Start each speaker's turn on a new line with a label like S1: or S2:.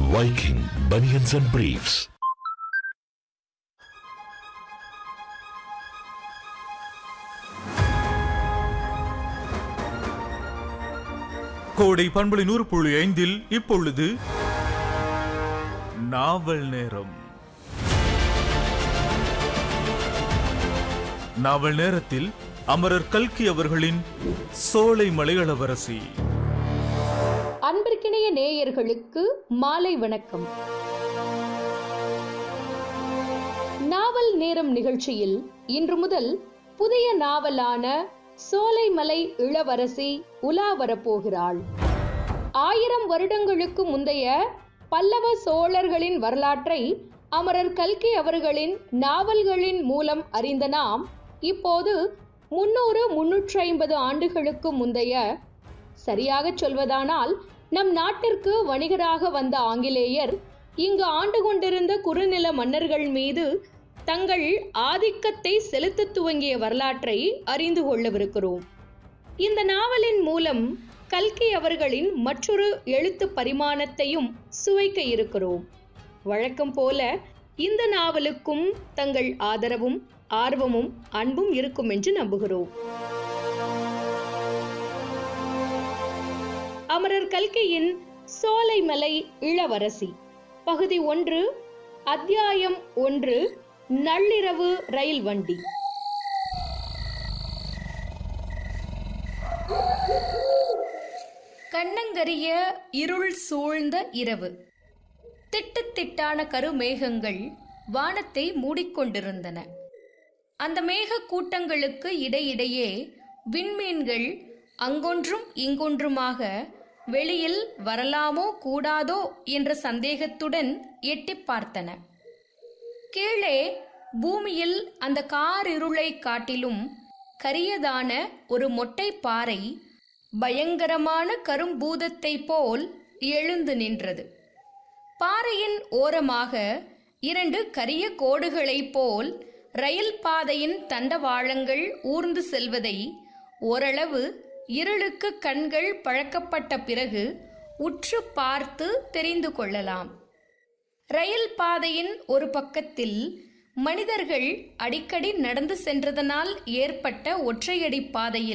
S1: Viking Bunions and Briefs.
S2: கோடை பண்பலை நூறு புள்ளி ஐந்தில் இப்பொழுது நாவல் நேரம் நாவல் நேரத்தில் அமரர் கல்கி அவர்களின் சோலை மலையளவரசி
S3: அன்பிற்கிணைய நேயர்களுக்கு மாலை வணக்கம் நாவல் நேரம் நிகழ்ச்சியில் இன்று முதல் புதிய நாவலான சோலைமலை இளவரசி உலா வரப்போகிறாள் ஆயிரம் வருடங்களுக்கு முந்தைய பல்லவ சோழர்களின் வரலாற்றை அமரர் கல்கி அவர்களின் நாவல்களின் மூலம் அறிந்த நாம் இப்போது முன்னூறு முன்னூற்றி ஐம்பது ஆண்டுகளுக்கு முந்தைய சரியாகச் சொல்வதானால் நம் நாட்டிற்கு வணிகராக வந்த ஆங்கிலேயர் இங்கு ஆண்டு கொண்டிருந்த குறுநில மன்னர்கள் மீது தங்கள் ஆதிக்கத்தை செலுத்தத் துவங்கிய வரலாற்றை அறிந்து கொள்ளவிருக்கிறோம் இந்த நாவலின் மூலம் கல்கி அவர்களின் மற்றொரு எழுத்து பரிமாணத்தையும் சுவைக்க இருக்கிறோம் வழக்கம் போல இந்த நாவலுக்கும் தங்கள் ஆதரவும் ஆர்வமும் அன்பும் இருக்கும் என்று நம்புகிறோம் அமரர் கல்கியின் சோலைமலை இளவரசி பகுதி ஒன்று அத்தியாயம் ஒன்று நள்ளிரவு ரயில் வண்டி கண்ணங்கரிய இருள் சூழ்ந்த இரவு திட்டு திட்டான கருமேகங்கள் வானத்தை மூடிக்கொண்டிருந்தன அந்த மேக கூட்டங்களுக்கு இடையிடையே விண்மீன்கள் அங்கொன்றும் இங்கொன்றுமாக வெளியில் வரலாமோ கூடாதோ என்ற சந்தேகத்துடன் எட்டிப் பார்த்தன கீழே பூமியில் அந்த காரிருளை காட்டிலும் கரியதான ஒரு மொட்டை பாறை பயங்கரமான கரும்பூதத்தை போல் எழுந்து நின்றது பாறையின் ஓரமாக இரண்டு கரிய கோடுகளைப் போல் ரயில் பாதையின் தண்டவாளங்கள் ஊர்ந்து செல்வதை ஓரளவு இருளுக்கு கண்கள் பழக்கப்பட்ட பிறகு உற்று பார்த்து தெரிந்து கொள்ளலாம் ரயில் பாதையின் ஒரு பக்கத்தில் மனிதர்கள் அடிக்கடி நடந்து சென்றதனால் ஏற்பட்ட ஒற்றையடி பாதையில்